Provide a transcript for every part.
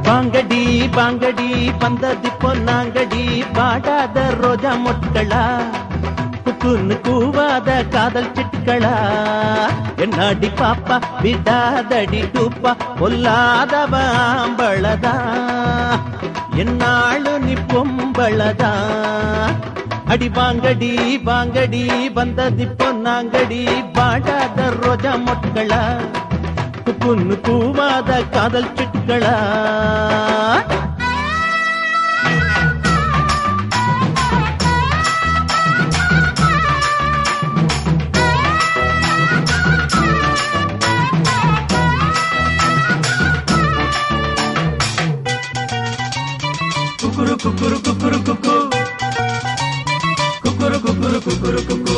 பாங்கடி பாங்கடி பந்ததி பொன்னாங்கடி பாடாத ரோஜா மொட்களா குக்குன்னு கூவாத காதல் சிட்டுக்களா என்னாடி பாப்பா விடாதடி டூப்பா பொல்லாதவ ஆம்பளதா என்னாளு நீ பொம்பளதா அடி வாங்கடி வாங்கடி வந்ததி பொன்னாங்கடி பாடாத ரோஜா மொட்களா குக்குன்னு கூவாத காதல் சிட்டுக்களா குக்குரு குக்குரு குக்குரு குக்கு குக்குரு குக்குரு குக்குரு குக்கு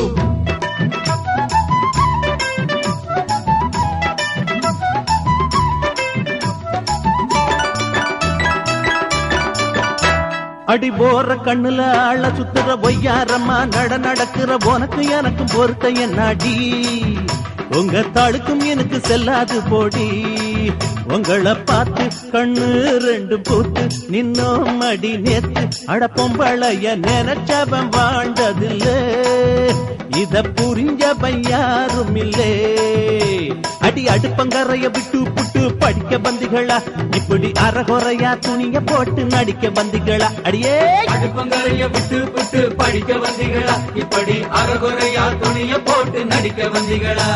அடி போற கண்ணுல ஆள சுத்துற பொய்யாரம்மா நட நடக்கிற உனக்கு எனக்கும் பொறுத்த என்னாடி உங்க தாளுக்கும் எனக்கு செல்லாது போடி உங்களை பார்த்து கண்ணு ரெண்டு பூத்து நின்னோம் அடி நேத்து அட பொம்பளைய நினைச்சவன் வாழ்ந்ததில்ல இத புரிஞ்சவன் யாரும் இல்லே அடி அடுப்பங்கரைய விட்டு புட்டு படிக்க பந்திகளா இப்படி அறகுறையா துணிய போட்டு நடிக்க பந்திகளா அடியே அடுப்பங்கரைய விட்டு விட்டு படிக்க வந்தீங்களா இப்படி அறகுறையா துணிய போட்டு நடிக்க வந்தீங்களா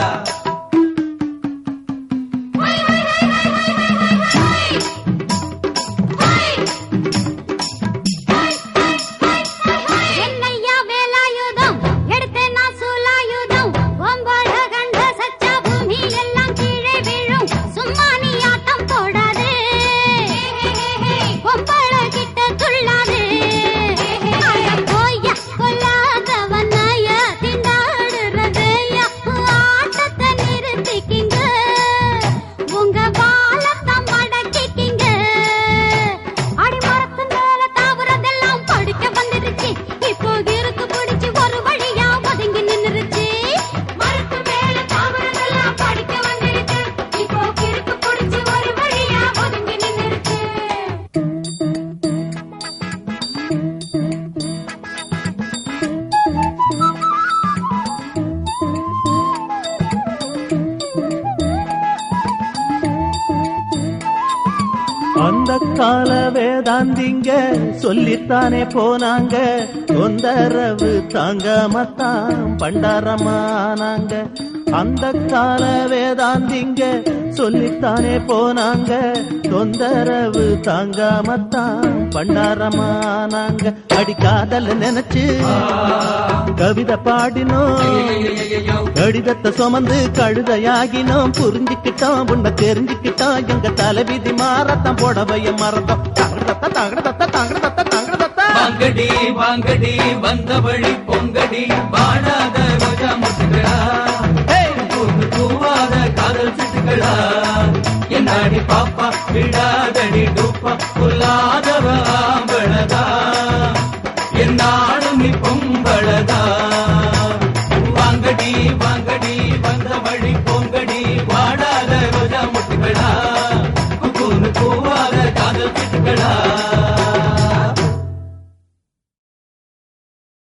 என்னையா வேலாயுதம் எடுத்து நான் சூலாயுதம் ஒன்பது கண்ட சச்சா பூமி எல்லாம் கீழே விழும் சும்மா நீ ஆட்டம் போடாதே பொம்பள கிட்ட துள்ளாதே அட போய்யா கொல்லாதவனாய திண்டாடுறதையா ஆட்டத்தை நிறுத்திக்கிங்க உங்க வாழத்தான் மடக்கிக்கிங்க அடிமரத்து மேல தாவரதெல்லாம் படிக்க வந்துருச்சு இப்போ இருக்கு பிடிச்சு ஒரு வழியா ஒதுங்கி நின்னுருச்சு மரத்து மேல தாவரதெல்லாம் படிக்க வந்துருச்சு இப்போ இருக்கு பிடிச்சு ஒரு வழியா ஒதுங்கி நின்னுருச்சு அந்த கால வேதாந்திங்க சொல்லித்தானே போனாங்க தொந்தரவு தாங்காமத்தான் பண்டாரமானாங்க அந்த கால வேதாந்திங்க சொல்லித்தானே போனாங்க தொந்தரவு தாங்காமத்தான் பண்டாரமானாங்க அடி காதல நினைச்சு கவிதை பாடினோம் கடிதத்தை சுமந்து கழுதையாகினோம் புரிஞ்சுக்கிட்டோம் உன்னை தெரிஞ்சுக்கிட்டோம் எங்க தலைவிதி மாறத்தான் புடவைய மறந்தோம் தங்கடத்த தங்கடத்த தங்கடத்த தங்கடத்த வாங்கடி வாங்கடி வந்த வழி பொங்கடி வாடாத ரோஜா முட்டுகளா கூந்து கூவாத காதல் சிட்டுகளா என்னாடி பாப்பா விடாதடி டூப்பா புல்லாதவ ஆம்பளதா என்னாலும் நீ பொம்பளதா